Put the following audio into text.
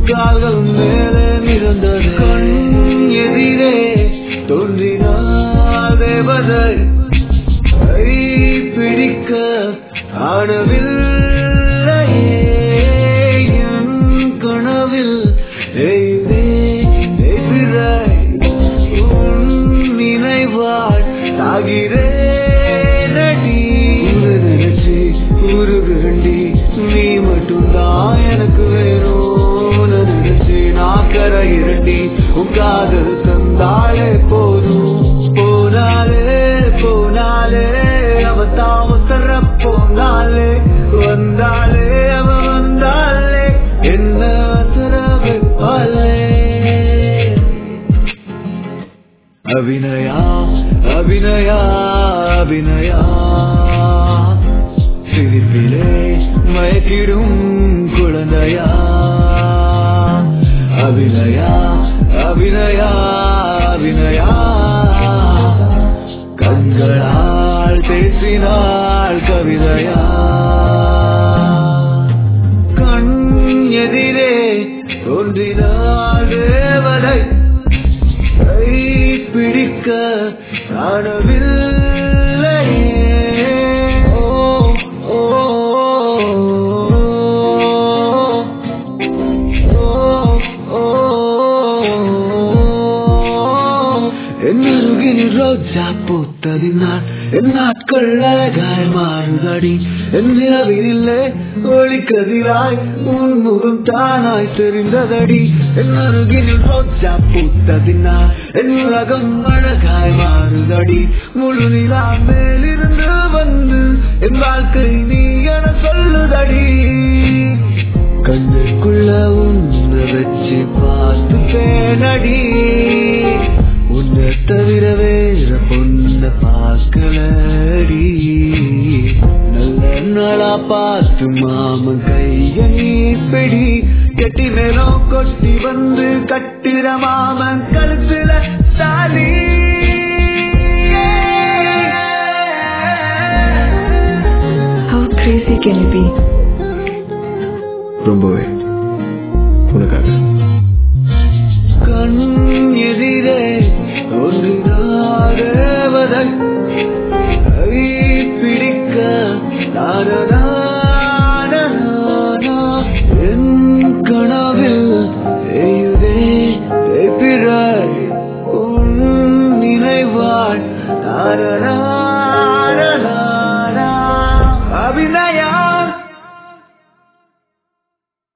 கால்கள் மேலே மிதந்தது கண் எதிரே தோன்றினார் தேவதை கை பிடிக்க ஆடவில்லையே என் கனவில் எய்தே எதிராய் உன் நினைவாள் சாகிறேன் அடி உன்னை நினைச்சு உருகுண்டி நீ மட்டும்தான் எனக்கு வேணும் உன்னை நினைச்சு நான் கரை இரண்டி உன் காதல் தந்தாலே போதும் போனாலே போனாலே அவ தாமசர போனாலே வந்தாலே அவ வந்தாலே என்ன தர வைப்பாளே அபிநயா அபிநயா அபிநயா சிரிப்பிலே மயக்கிடும் குழந்தையா அபிநயா அபிநயா அபிநயா கண்களால் பேசினாள் கவிதையா கண் எதிரே தோன்றினாள் தேவதை கை பிடிக்க காணவில்லை ஓ ஓ ஓ എന്നൊരുകിനി ரோஜா பூத்ததினால் என் நாட்கள் அழகாய் மாறுதடி என் நிலவினில்லே ஒளிக்கதிராய் உன் முகம் தானாய் தெரிந்ததடி என் அருகினில் ரோஜா பூத்ததினால் என் உலகம் அழகாய் மாறுதடி முழு நிலா மேலிருந்து வந்து என் வாழ்க்கை நீ என சொல்லுதடி கண்ணுக்குள்ள உன்னை வச்சு பார்த்துட்டேனடி உன்னை தவிர வேற பொண்ண பார்க்கலடி நல்ல நாளா பார்த்து மாமன் கைய நீ பிடி கெட்டி மேலும் கொட்டி வந்து கட்டுற மாமன் கழுத்துல தாலி How crazy can you be? ரொம்பவே உனக்காக கண் எதிரே தோன்றினாரேவதை கை பிடிக்க தாரதா